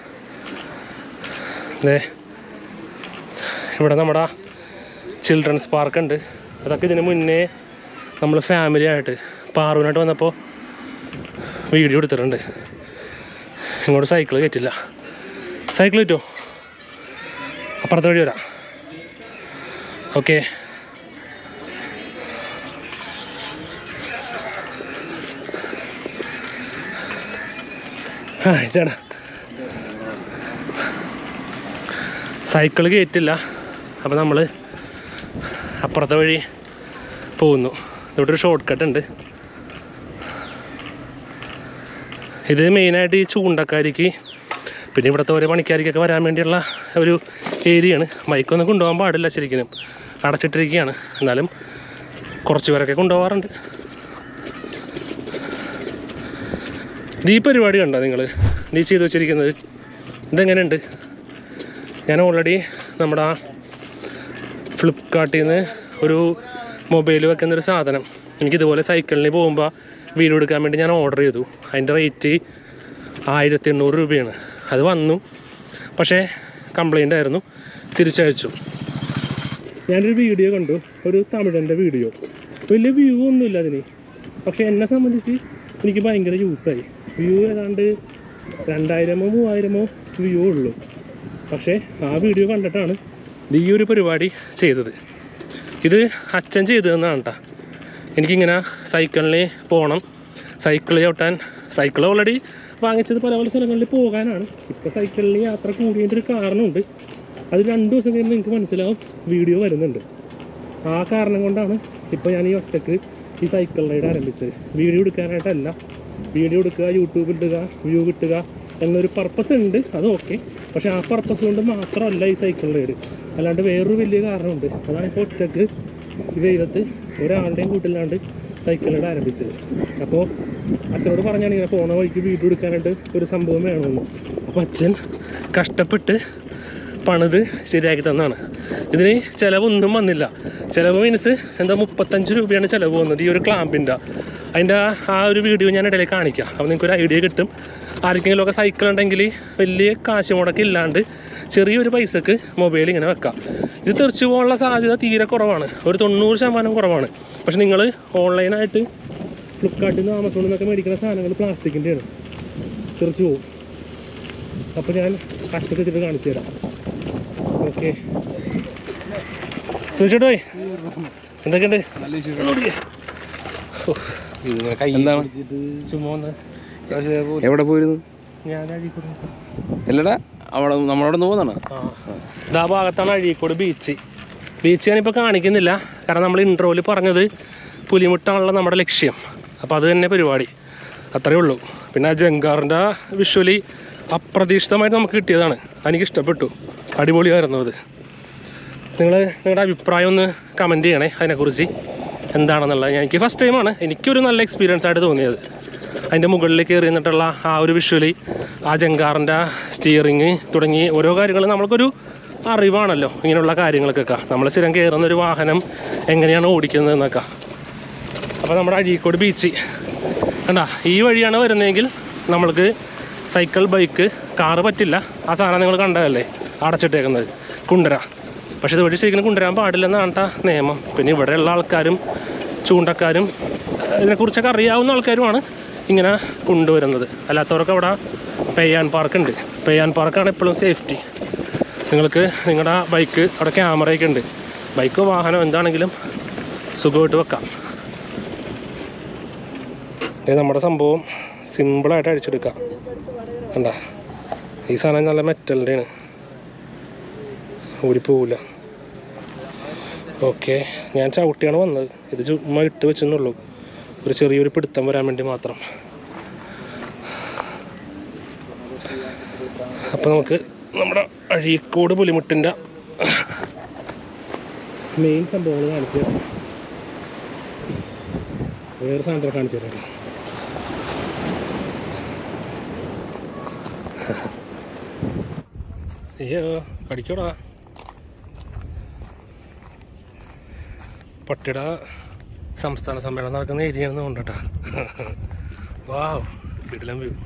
അതെ ഇവിടെ നമ്മുടെ ചിൽഡ്രൻസ് പാർക്ക് ഉണ്ട് അതൊക്കെ ഇതിന് മുന്നേ നമ്മൾ ഫാമിലി ആയിട്ട് പാറുവിനായിട്ട് വന്നപ്പോൾ വീഡിയോ എടുത്തിട്ടുണ്ട് ഇങ്ങോട്ട് സൈക്കിൾ കയറ്റില്ല സൈക്കിൾ കയറ്റോ അപ്പുറത്തെ വഴി വരാം ഓക്കെ ആ ചേട്ടാ സൈക്കിൾ കയറ്റില്ല അപ്പോൾ നമ്മൾ അപ്പുറത്തെ വഴി പോകുന്നു ഇവിടെ ഒരു ഷോർട്ട് കട്ട് ഉണ്ട് ഇത് മെയിനായിട്ട് ഈ ചൂണ്ടക്കാരിക്ക് പിന്നെ ഇവിടുത്തെ ഓരോ പണിക്കാരിക്കൊക്കെ വരാൻ വേണ്ടിയുള്ള ഒരു ഏരിയയാണ് ബൈക്കൊന്നും കൊണ്ടുപോകാൻ പാടില്ല ശരിക്കും അടച്ചിട്ടിരിക്കുകയാണ് എന്നാലും കുറച്ച് പേരൊക്കെ കൊണ്ടുപോകാറുണ്ട് ഇത് ഈ പരിപാടി കണ്ടോ നിങ്ങൾ നീ ചെയ്തു വെച്ചിരിക്കുന്നത് ഇതെങ്ങനെയുണ്ട് ഞാൻ ഓൾറെഡി നമ്മുടെ ആ ഫ്ലിപ്കാർട്ടിൽ നിന്ന് ഒരു മൊബൈൽ വെക്കുന്നൊരു സാധനം എനിക്കിതുപോലെ സൈക്കിളിന് പോകുമ്പോൾ വീഡിയോ എടുക്കാൻ വേണ്ടി ഞാൻ ഓർഡർ ചെയ്തു അതിൻ്റെ റേറ്റ് ആയിരത്തി എണ്ണൂറ് രൂപയാണ് അത് വന്നു പക്ഷേ കംപ്ലൈൻ്റ് ആയിരുന്നു തിരിച്ചയച്ചു ഞാനൊരു വീഡിയോ കണ്ടു ഒരു തമിഴൻ്റെ വീഡിയോ വലിയ വ്യൂ ഒന്നുമില്ല അതിന് പക്ഷേ എന്നെ സംബന്ധിച്ച് എനിക്ക് ഭയങ്കര യൂസായി വ്യൂ ഏതാണ്ട് രണ്ടായിരമോ മൂവായിരമോ വ്യൂ ഉള്ളൂ പക്ഷേ ആ വീഡിയോ കണ്ടിട്ടാണ് ഇത് ഈ ഒരു പരിപാടി ചെയ്തത് ഇത് അച്ഛൻ ചെയ്തു തന്നതാണ് കേട്ടോ എനിക്കിങ്ങനെ സൈക്കിളിൽ പോകണം സൈക്കിൾ ചവിട്ടാൻ സൈക്കിൾ ഓൾറെഡി വാങ്ങിച്ചത് പല പല സ്ഥലങ്ങളിൽ പോകാനാണ് ഇപ്പോൾ സൈക്കിളിൽ യാത്ര കൂടിയതിൻ്റെ ഒരു കാരണമുണ്ട് അത് രണ്ട് ദിവസം കഴിയുമ്പോൾ നിങ്ങൾക്ക് മനസ്സിലാവും വീഡിയോ വരുന്നുണ്ട് ആ കാരണം കൊണ്ടാണ് ഇപ്പോൾ ഞാൻ ഈ ഒറ്റക്ക് ഈ സൈക്കിൾ റൈഡ് ആരംഭിച്ചത് വീഡിയോ എടുക്കാനായിട്ടല്ല വീഡിയോ എടുക്കുക യൂട്യൂബിൽ ഇടുക വ്യൂ കിട്ടുക എന്നൊരു പർപ്പസ് ഉണ്ട് അത് ഓക്കെ പക്ഷെ ആ പർപ്പസ് കൊണ്ട് മാത്രമല്ല ഈ സൈക്കിൾ റൈഡ് അല്ലാണ്ട് വേറൊരു വലിയ കാരണമുണ്ട് അതാണ് ഇപ്പോൾ ഒറ്റക്ക് ഈ വെയിലത്ത് ഒരാളുടെയും കൂട്ടില്ലാണ്ട് സൈക്കിൾ റൈഡ് ആരംഭിച്ചത് അപ്പോൾ അച്ഛനോട് പറഞ്ഞാണ് ഇങ്ങനെ പോണ വഴിക്ക് വീഡിയോ എടുക്കാനായിട്ട് ഒരു സംഭവം വേണമെന്ന് അപ്പോൾ അച്ഛൻ കഷ്ടപ്പെട്ട് പണിത് ശരിയാക്കി തന്നാണ് ഇതിന് ചിലവൊന്നും വന്നില്ല ചിലവ് മീൻസ് എന്താ മുപ്പത്തഞ്ച് രൂപയാണ് ചിലവ് വന്നത് ഈ ഒരു ക്ലാമ്പിൻ്റെ അതിൻ്റെ ആ ഒരു വീഡിയോ ഞാൻ ഇടയിൽ കാണിക്കാം അപ്പോൾ നിങ്ങൾക്ക് ഒരു ഐഡിയ കിട്ടും ആർക്കെങ്കിലുമൊക്കെ സൈക്കിൾ ഉണ്ടെങ്കിൽ വലിയ കാശ് മുടക്കി ഇല്ലാണ്ട് ചെറിയൊരു പൈസക്ക് മൊബൈൽ ഇങ്ങനെ വെക്കാം ഇത് തെറിച്ചു പോകാനുള്ള സാധ്യത തീരെ കുറവാണ് ഒരു തൊണ്ണൂറ് ശതമാനം കുറവാണ് പക്ഷെ നിങ്ങൾ ഓൺലൈനായിട്ട് ഫ്ലിപ്കാർട്ടിൽ നിന്ന് ആമസോണിൽ നിന്നൊക്കെ മേടിക്കുന്ന സാധനങ്ങൾ പ്ലാസ്റ്റിക്കിൻ്റെയാണ് തെറിച്ചു പോകും അപ്പോൾ ഞാൻ കഷ്ടത്തിട്ട് കാണിച്ചു തരാം ഓക്കെ സൂക്ഷിച്ചിട്ട് പോയി എന്തൊക്കെയുണ്ട് നോക്കിക്കേ. എന്താണ് ചുമ്മാ ഒന്ന് എവിടെ പോയിരുന്നു ഞാൻ അഴീക്കോട് നിൽക്കാം. അല്ലടാ അവിടെ നമ്മളവിടെ നിന്ന് പോകുന്നതാണ് ആ ഇതാ ഭാഗത്താണ് അഴീക്കോട് ബീച്ച് ബീച്ച് ഞാനിപ്പോൾ കാണിക്കുന്നില്ല കാരണം നമ്മൾ ഇൻട്രോയിൽ പറഞ്ഞത് പുലിമുട്ടാണല്ലോ നമ്മുടെ ലക്ഷ്യം അപ്പോൾ അത് തന്നെ പരിപാടി അത്രയേ ഉള്ളൂ പിന്നെ ആ ജങ്കാറിൻ്റെ വിഷ്വലി അപ്രതീക്ഷിതമായിട്ട് നമുക്ക് കിട്ടിയതാണ് എനിക്ക് ഇഷ്ടപ്പെട്ടു അടിപൊളിയായിരുന്നു അത് നിങ്ങൾ നിങ്ങളുടെ അഭിപ്രായം ഒന്ന് കമൻറ്റ് ചെയ്യണേ അതിനെക്കുറിച്ച് എന്താണെന്നുള്ളത് എനിക്ക് ഫസ്റ്റ് ടൈമാണ് എനിക്കൊരു നല്ല എക്സ്പീരിയൻസ് ആയിട്ട് തോന്നിയത് അതിൻ്റെ മുകളിൽ കയറി നിന്നിട്ടുള്ള ആ ഒരു വിഷ്വലി ആ ജങ്കാറിൻ്റെ സ്റ്റിയറിങ് തുടങ്ങി ഓരോ കാര്യങ്ങളും നമ്മൾക്കൊരു അറിവാണല്ലോ ഇങ്ങനെയുള്ള കാര്യങ്ങൾക്കൊക്കെ നമ്മൾ സ്ഥിരം കയറുന്ന ഒരു വാഹനം എങ്ങനെയാണ് ഓടിക്കുന്നത് എന്നൊക്കെ അപ്പോൾ നമ്മുടെ അഴീക്കോട് ബീച്ച് കണ്ട ഈ വഴിയാണ് വരുന്നതെങ്കിൽ നമ്മൾക്ക് സൈക്കിൾ ബൈക്ക് കാറ് പറ്റില്ല ആ സാധനം നിങ്ങൾ കണ്ടതല്ലേ അടച്ചിട്ടേക്കുന്നത് കുണ്ടര പക്ഷേ ഇതുവഴി ശരിക്കും കൊണ്ടുവരാൻ പാടില്ലെന്നാണ് ട്ടാ നിയമം പിന്നെ ഇവിടെയുള്ള ആൾക്കാരും ചൂണ്ടക്കാരും ഏഹ്, ഇതിനെക്കുറിച്ചൊക്കെ അറിയാവുന്ന ആൾക്കാരുമാണ് ഇങ്ങനെ കൊണ്ടുവരുന്നത് അല്ലാത്തവർക്ക് അവിടെ പെയ്യാൻ പാർക്ക് ഉണ്ട് പെയ്യാൻ പാർക്കാണ് എപ്പോഴും സേഫ്റ്റി നിങ്ങൾക്ക് നിങ്ങളുടെ ബൈക്ക് അവിടെ ക്യാമറയൊക്കെ ഉണ്ട് ബൈക്കോ വാഹനം എന്താണെങ്കിലും സുഖമായിട്ട് വെക്കാം ഇത് നമ്മുടെ സംഭവം സിമ്പിളായിട്ട് അഴിച്ചെടുക്കാം കണ്ട ഈ സാധനം നല്ല മെറ്റലിൻ്റെയാണ് ഊരിപ്പോവില്ല ഓക്കെ ഞാൻ ചവിട്ടിയാണ് വന്നത് ഇത് ചുമ്മാ ഇട്ട് വെച്ചെന്നുള്ളൂ ഒരു ചെറിയൊരു പിടുത്തം വരാൻ വേണ്ടി മാത്രം അപ്പോൾ നമുക്ക് നമ്മുടെ അഴീക്കോട് പുലിമുട്ടിൻ്റെ മെയിൻ സംഭവങ്ങൾ കാണിച്ചു തരാം വേറെ സാധനത്തിൽ കാണിച്ചു തരാം കേട്ടോ. അയ്യോ കടിക്കോടാ പട്ടിട സംസ്ഥാന സമ്മേളനം നടക്കുന്ന ഏരിയയാണെന്ന് കൊണ്ടട്ടാ വാവ് കിടിലം വ്യൂ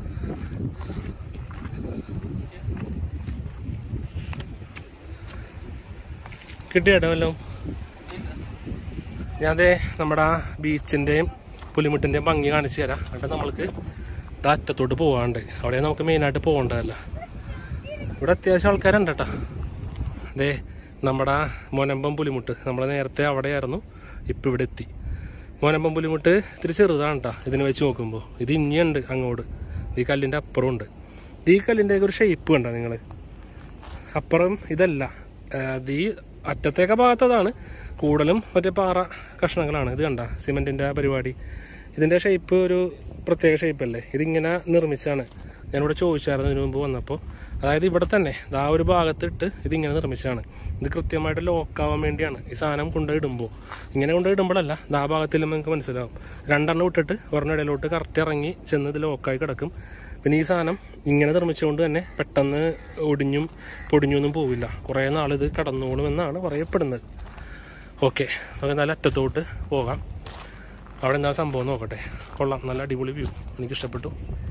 കിട്ടിയേട്ടോ വല്ലതും ഞാൻ ദേ നമ്മുടെ ബീച്ചിൻ്റെയും പുലിമുട്ടിൻ്റെയും ഭംഗി കാണിച്ചു തരാം എന്നിട്ട് നമ്മൾക്ക് ദാ അറ്റത്തോട്ട് പോകാണ്ട് അവിടെ നമുക്ക് മെയിനായിട്ട് പോകേണ്ടതല്ല ഇവിടെ അത്യാവശ്യം ആൾക്കാരുണ്ട് കേട്ടോ ദേ നമ്മുടെ മൊനമ്പം പുലിമുട്ട് നമ്മൾ നേരത്തെ അവിടെയായിരുന്നു ഇപ്പം ഇവിടെ എത്തി മൊനമ്പം പുലിമുട്ട് ഇത്തിരി ചെറുതാണ് കേട്ടോ ഇതിനെ വെച്ച് നോക്കുമ്പോൾ ഇത് ഇനിയുണ്ട് അങ്ങോട്ട് ഈ കല്ലിൻ്റെ അപ്പുറം ഉണ്ട് ഇത് ഈ കല്ലിൻ്റെ ഒരു ഷേപ്പ് കണ്ടോ നിങ്ങൾ അപ്പുറം ഇതല്ല ആ, അത് ഈ അറ്റത്തേക്ക ഭാഗത്തതാണ് കൂടുതലും മറ്റേ പാറ കഷ്ണങ്ങളാണ് ഇത് കണ്ട സിമെന്റിന്റെ പരിപാടി ഇതിന്റെ ഷേപ്പ് ഒരു പ്രത്യേക ഷേപ്പ് അല്ലേ ഇതിങ്ങനെ നിർമ്മിച്ചാണ് ഞാനിവിടെ ചോദിച്ചായിരുന്നു ഇതിനു മുമ്പ് വന്നപ്പോൾ അതായത് ഇവിടെ തന്നെ ദാ ഒരു ഭാഗത്തിട്ട് ഇതിങ്ങനെ നിർമ്മിച്ചാണ് ഇത് കൃത്യമായിട്ട് ലോക്കാവാൻ വേണ്ടിയാണ് ഈ സാധനം കൊണ്ടുപോയിടുമ്പോൾ ഇങ്ങനെ കൊണ്ടുപോയിടുമ്പോഴല്ല ദാ ഭാഗത്തിൽ നിങ്ങൾക്ക് മനസ്സിലാവും രണ്ടെണ്ണം ഇട്ടിട്ട് ഒരെണ്ണം ഇടയിലോട്ട് കറക്റ്റ് ഇറങ്ങി ചെന്ന് ഇത് ലോക്കായി കിടക്കും പിന്നെ ഈ സാധനം ഇങ്ങനെ നിർമ്മിച്ചുകൊണ്ട് തന്നെ പെട്ടെന്ന് ഒടിഞ്ഞും പൊടിഞ്ഞും ഒന്നും പോവില്ല കുറേ നാൾ ഇത് കടന്നോളും എന്നാണ് പറയപ്പെടുന്നത് ഓക്കെ നമുക്ക് നല്ല അറ്റത്തോട്ട് പോകാം അവിടെ എന്താ സംഭവം നോക്കട്ടെ കൊള്ളാം നല്ല അടിപൊളി വ്യൂ എനിക്ക് ഇഷ്ടപ്പെട്ടു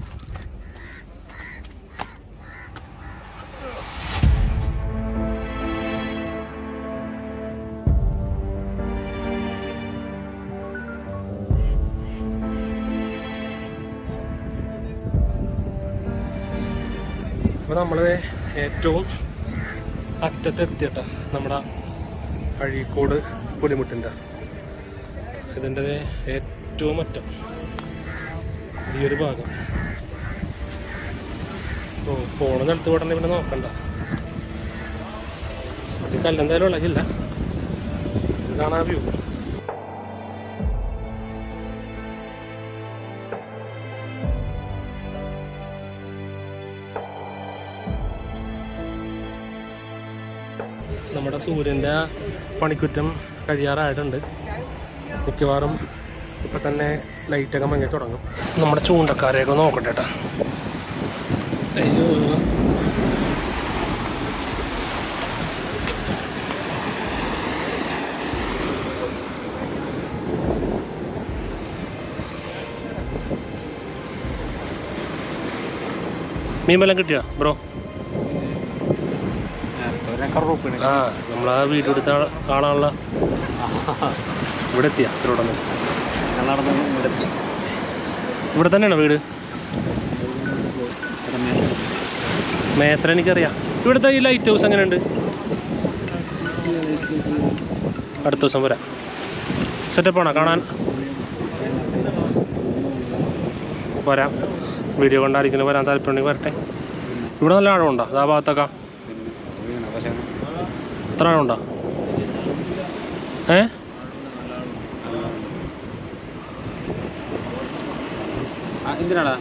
അപ്പോൾ നമ്മൾ ഏറ്റവും അറ്റത്തെത്തിയട്ട നമ്മുടെ അഴീക്കോട് പുലിമുട്ടിൻ്റെ ഇതിൻ്റെ ഏറ്റവും അറ്റം ഈ ഒരു ഭാഗം ഓ ഫോണ് നിലത്ത് പോടണേ പിന്നെ നോക്കണ്ട ഈ കല്ലെന്തായാലും ഇളകില്ല ഇതാണ് ആ വ്യൂ നമ്മുടെ സൂര്യൻ്റെ പണിക്കുറ്റം കഴിയാറായിട്ടുണ്ട് മിക്കവാറും ഇപ്പം തന്നെ ലൈറ്റൊക്കെ മങ്ങി തുടങ്ങും നമ്മുടെ ചൂണ്ടക്കാരെയൊക്കെ നോക്കട്ടെ കേട്ടോ അയ്യോ മീൻ വല്ലതും കിട്ടിയോ ബ്രോ ആ നമ്മളാ വീഡിയോ എടുത്ത ആള് കാണാനുള്ള ഇവിടെ എത്തിയ ഇവിടെ ഇവിടെ തന്നെയാണോ വീട് മേത്ര എനിക്കറിയാം ഇവിടുത്തെ ഈ ലൈറ്റ് ഹൗസ് എങ്ങനെയുണ്ട് അടുത്ത ദിവസം വരാം സെറ്റപ്പാണോ കാണാൻ വരാം വീഡിയോ കണ്ടായിരിക്കുന്നു വരാൻ താല്പര്യമുണ്ടെങ്കിൽ വരട്ടെ ഇവിടെ നല്ല ആഴമുണ്ടോ അത് ആ ഭാഗത്തൊക്കെ എത്ര ആഴമുണ്ടോ ഏ എന്തിനാടാ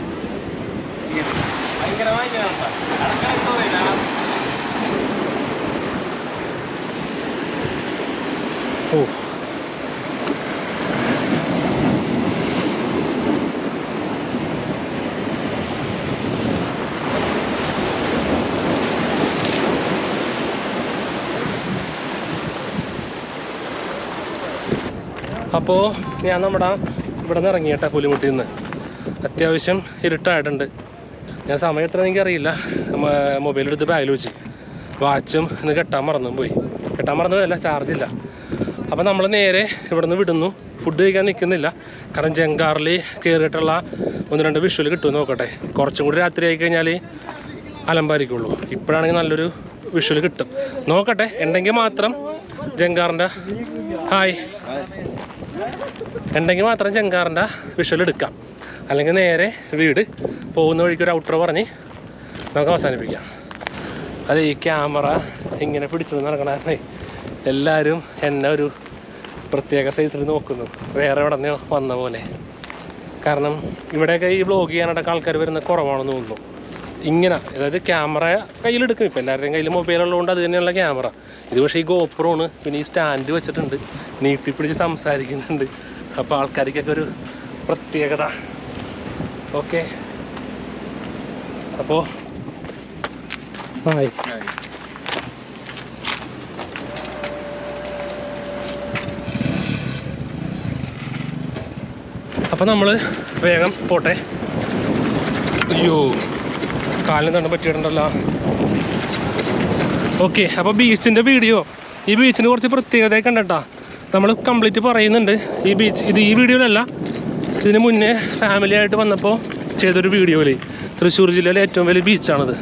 ഓ അപ്പോൾ ഞാൻ നമ്മുടെ ഇവിടെ നിന്ന് ഇറങ്ങിയിട്ടാ പുലിമുട്ടിയിൽ നിന്ന് അത്യാവശ്യം ഇരുട്ടായിട്ടുണ്ട് ഞാൻ സമയം എത്ര എനിക്കറിയില്ല മൊബൈൽ എടുത്ത് ബാഗിൽ വെച്ച് വാച്ചും ഇന്ന് കെട്ടാൻ മറന്നും പോയി കെട്ടാൻ മറന്നതല്ല ചാർജില്ല അപ്പോൾ നമ്മൾ നേരെ ഇവിടെ നിന്ന് വിടുന്നു ഫുഡ് കഴിക്കാൻ നിൽക്കുന്നില്ല കാരണം ജങ്കാറിൽ കയറിയിട്ടുള്ള ഒന്ന് രണ്ട് വിഷ്വൽ കിട്ടുമെന്ന് നോക്കട്ടെ കുറച്ചും കൂടി രാത്രി ആയി കഴിഞ്ഞാൽ അലമ്പായിരിക്കുള്ളൂ ഇപ്പോഴാണെങ്കിൽ നല്ലൊരു വിഷ്വൽ കിട്ടും നോക്കട്ടെ ഉണ്ടെങ്കിൽ മാത്രം ജങ്കാറിൻ്റെ ഹായ് ഉണ്ടെങ്കിൽ മാത്രം ജങ്കാറിൻ്റെ വിഷ്വൽ എടുക്കാം അല്ലെങ്കിൽ നേരെ വീട് പോകുന്ന വഴിക്ക് ഒരു ഔട്ടർ പറഞ്ഞ് നമുക്ക് അവസാനിപ്പിക്കാം അത് ഈ ക്യാമറ ഇങ്ങനെ പിടിച്ചു നടക്കണേ എല്ലാവരും എന്നെ ഒരു പ്രത്യേക സൈസിൽ നോക്കുന്നു വേറെ എവിടെ നിന്ന് വന്ന പോലെ കാരണം ഇവിടെയൊക്കെ ഈ വ്ളോഗ് ചെയ്യാനായിട്ടൊക്കെ ആൾക്കാർ വരുന്ന കുറവാണെന്ന് തോന്നുന്നു ഇങ്ങനെ അതായത് ക്യാമറ കയ്യിലെടുക്കും ഇപ്പം എല്ലാവരുടെയും കയ്യിൽ മൊബൈൽ ഉള്ളതുകൊണ്ട് അത് തന്നെയുള്ള ക്യാമറ ഇത് പക്ഷേ ഈ ഗോപ്രോണ് പിന്നെ ഈ സ്റ്റാൻഡ് വെച്ചിട്ടുണ്ട് നീട്ടിപ്പിടിച്ച് സംസാരിക്കുന്നുണ്ട് അപ്പോൾ ആൾക്കാർക്കൊക്കെ ഒരു പ്രത്യേകത ഓക്കെ അപ്പോൾ ഹായ് അപ്പം നമ്മൾ വേഗം പോട്ടെ അയ്യോ കാലിന് തണ്ട് പറ്റിയിട്ടുണ്ടല്ലോ ഓക്കെ അപ്പോൾ ബീച്ചിൻ്റെ വീഡിയോ ഈ ബീച്ചിന് കുറച്ച് പ്രത്യേകതയൊക്കെ കണ്ടട്ടാ നമ്മൾ കംപ്ലീറ്റ് പറയുന്നുണ്ട് ഈ ബീച്ച് ഇത് ഈ വീഡിയോയിലല്ല ഇതിന് മുന്നേ ഫാമിലി ആയിട്ട് വന്നപ്പോൾ ചെയ്തൊരു വീഡിയോയിൽ തൃശ്ശൂർ ജില്ലയിലെ ഏറ്റവും വലിയ ബീച്ചാണിത്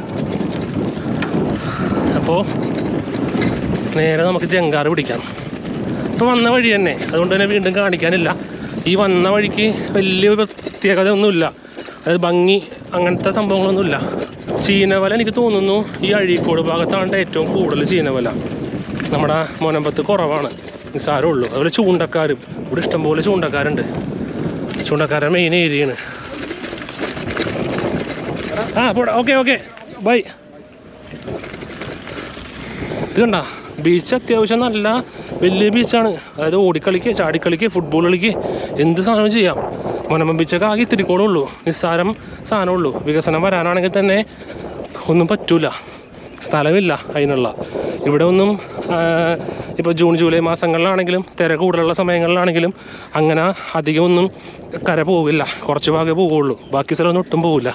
അപ്പോൾ നേരെ നമുക്ക് ജങ്കാറ് പിടിക്കാം ഇപ്പോൾ വന്ന വഴി തന്നെ അതുകൊണ്ട് തന്നെ വീണ്ടും കാണിക്കാനില്ല ഈ വന്ന വഴിക്ക് വലിയ പ്രത്യേകത ഒന്നുമില്ല അതായത് ഭംഗി അങ്ങനത്തെ സംഭവങ്ങളൊന്നുമില്ല ചീനവല എനിക്ക് തോന്നുന്നു ഈ അഴീക്കോട് ഭാഗത്താണ് ഏറ്റവും കൂടുതൽ ചീനവല നമ്മുടെ മൊനമ്പത്ത് കുറവാണ് നിസ്സാരമേ ഉള്ളൂ അതുപോലെ ചൂണ്ടക്കാരും ഇവിടെ ഇഷ്ടംപോലെ ചൂണ്ടക്കാരുണ്ട് ചൂണ്ടക്കാരുടെ മെയിൻ ഏരിയയാണ് ആ പോടാ ഓക്കെ ഓക്കെ ബൈ ഇത് കണ്ട ബീച്ച് അത്യാവശ്യം നല്ല വലിയ ബീച്ചാണ് അതായത് ഓടിക്കളിക്ക് ചാടിക്കളിക്ക് ഫുട്ബോൾ കളിക്ക് എന്ത് സാധനവും ചെയ്യാം മൊനമ്പം ബീച്ചൊക്കെ ആകെ ഇത്തിരിക്കോടെ ഉള്ളൂ നിസ്സാരം സാധനമുള്ളൂ വികസനം വരാനാണെങ്കിൽ തന്നെ ഒന്നും പറ്റൂല സ്ഥലമില്ല അതിനുള്ള ഇവിടെ ഒന്നും ഇപ്പോൾ ജൂൺ ജൂലൈ മാസങ്ങളിലാണെങ്കിലും തിര കൂടുതലുള്ള സമയങ്ങളിലാണെങ്കിലും അങ്ങനെ അധികം ഒന്നും കര പോവില്ല കുറച്ച് ഭാഗമേ പോവുള്ളൂ ബാക്കി സ്ഥലമൊന്നും ഒട്ടും പോവില്ല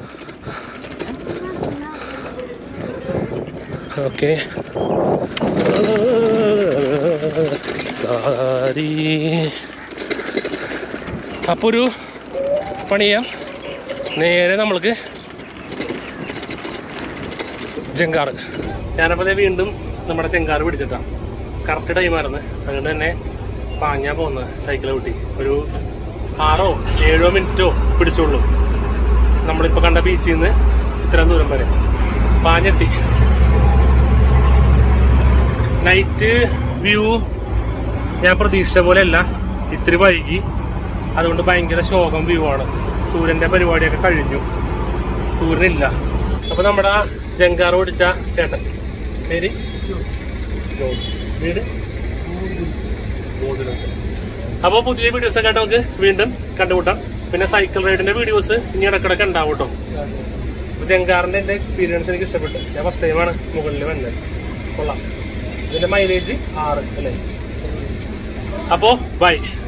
ഓക്കെ സാരി അപ്പോൾ ഒരു പണി ചെയ്യാം നേരെ നമ്മൾക്ക് ചെങ്കാറ് ഞാനപ്പോൾ ദേ വീണ്ടും നമ്മുടെ ചെങ്കാറ് പിടിച്ചിട്ടാണ് കറക്റ്റ് ടൈമായിരുന്നു അതുകൊണ്ട് തന്നെ പാഞ്ഞാ പോകുന്നത് സൈക്കിൾ കൂട്ടി ഒരു ആറോ ഏഴോ മിനിറ്റോ പിടിച്ചുള്ളൂ നമ്മളിപ്പോൾ കണ്ട ബീച്ചിൽ നിന്ന് ഇത്രയും ദൂരം വരെ പാഞ്ഞെത്തി നൈറ്റ് വ്യൂ ഞാൻ പ്രതീക്ഷിച്ച പോലെ അല്ല ഇത്തിരി വൈകി അതുകൊണ്ട് ഭയങ്കര ശോകം വ്യൂ ആണ് സൂര്യന്റെ പരിപാടിയൊക്കെ കഴിഞ്ഞു സൂര്യനില്ല അപ്പൊ നമ്മുടെ ജങ്കാർ ഓടിച്ച ചേട്ടൻ പേര് ജോസ് വീട് മൂന്നിലുണ്ട് അപ്പോൾ പുതിയ വീഡിയോസ് ഒക്കെ ആയിട്ട് നമുക്ക് വീണ്ടും കണ്ടുമുട്ടാം പിന്നെ സൈക്കിൾ റൈഡിന്റെ വീഡിയോസ് ഇനി ഇടക്കിടക്ക് ഉണ്ടാവും കേട്ടോ അപ്പൊ ജങ്കാറിന്റെ എന്റെ എക്സ്പീരിയൻസ് എനിക്ക് ഇഷ്ടപ്പെട്ടു ഞാൻ ഫസ്റ്റ് ടൈമാണ് മുകളിൽ വന്നത് കൊള്ളാം ഇതിന്റെ മൈലേജ് ആറ് അല്ലേ അപ്പോ ബൈ